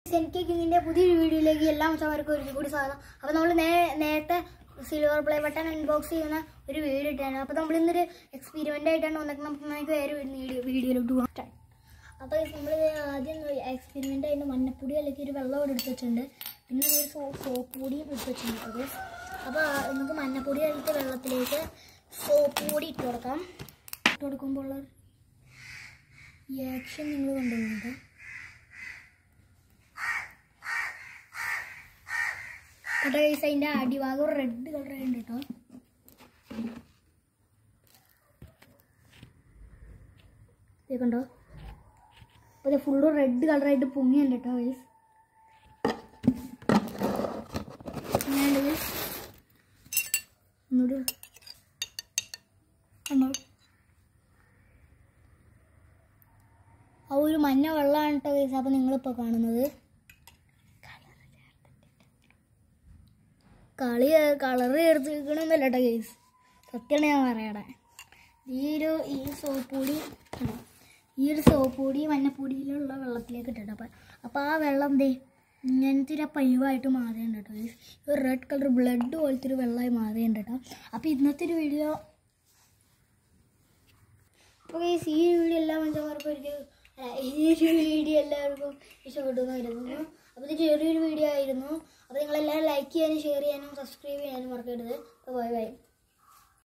എനിക്ക് കിങ്ങിൻ്റെ പുതിയൊരു വീഡിയോയിലേക്ക് എല്ലാ മച്ചന്മാർക്കും ഒരിക്കൽ കൂടി സ്വാഗതം അപ്പോൾ നമ്മൾ നേ നേരത്തെ സിൽവർ പ്ലേ ബട്ടൺ അൺബോക്സ് ചെയ്യുന്ന ഒരു വീഡിയോ ഇട്ടാണ് അപ്പോൾ നമ്മൾ ഇന്നൊരു എക്സ്പെരിമെൻ്റ് ആയിട്ടാണ് വന്നിട്ട് നമുക്ക് നമുക്ക് വേറെ ഒരു വീഡിയോ വീഡിയോയിലോട്ട് പോകാം അപ്പോൾ നമ്മൾ ആദ്യം എക്സ്പെരിമെൻ്റ് ആയിട്ട് മഞ്ഞപ്പൊടി അല്ലെങ്കിൽ ഒരു വെള്ളം ഇവിടെ എടുത്ത് വെച്ചിട്ടുണ്ട് പിന്നെ ഒരു സോ സോപ്പ് പൊടിയും എടുത്ത് വെച്ചിട്ടുണ്ട് അത് അപ്പോൾ നമുക്ക് മഞ്ഞപ്പൊടി എടുത്ത് വെള്ളത്തിലേക്ക് സോപ്പ് പൊടി ഇട്ട് കൊടുക്കാം ഇട്ട് കൊടുക്കുമ്പോൾ ഉള്ള ഈ ആക്ഷൻ നിങ്ങൾ കണ്ടുപോകുന്നത് കേട്ടോ ഗൈസ് അതിൻ്റെ അടിഭാഗം റെഡ് കളർ ഉണ്ട് കേട്ടോ ഇത് കണ്ടോ അപ്പോൾ ഇത് ഫുള്ള് റെഡ് കളറായിട്ട് പൊങ്ങിയുണ്ട് കേട്ടോ ഗൈസ് അങ്ങനെയുണ്ട് ഗൈസ് ഒന്നുകൂടി കണ്ടോ ആ ഒരു മഞ്ഞ വെള്ളമാണ് കേട്ടോ ഗൈസ് അപ്പോൾ നിങ്ങളിപ്പോൾ കാണുന്നത് കളി കളറ് ചേർത്ത് വെക്കണമെന്നല്ല കേട്ടോ ഗൈസ് സത്യമാണ് ഞാൻ പറയണേ ഈ ഒരു ഈ സോപ്പ് പൊടി ഉണ്ടോ? ഈ ഒരു സോപ്പ് പൊടി മഞ്ഞപ്പൊടിയിലുള്ള വെള്ളത്തിലേക്ക് ഇട്ടിട്ട് അപ്പം അപ്പോൾ ആ വെള്ളം ദേ ഇങ്ങനത്തെ ഒരു പഴിവായിട്ട് മാറിയുണ്ട് കേട്ടോ ഗൈസ് ഒരു റെഡ് കളർ ബ്ലഡ് പോലത്തെ ഒരു വെള്ളമായി മാറിയുണ്ട് കേട്ടോ അപ്പോൾ ഇന്നത്തെ ഒരു വീഡിയോ അപ്പോൾ ഗൈസ് ഈ വീഡിയോ എല്ലാ മനുഷ്യന്മാർക്കും ഒരു അല്ല, ഈ ഒരു വീഡിയോ എല്ലാവർക്കും ഇഷ്ടപ്പെട്ടു എന്ന് കരുതുന്നു അപ്പോൾ ഇത് ചെറിയൊരു വീഡിയോ ആയിരുന്നു അപ്പോൾ നിങ്ങളെല്ലാവരും ലൈക്ക് ചെയ്യാനും ഷെയർ ചെയ്യാനും സബ്സ്ക്രൈബ് ചെയ്യാനും മറക്കരുത് അപ്പോൾ ബൈ ബൈ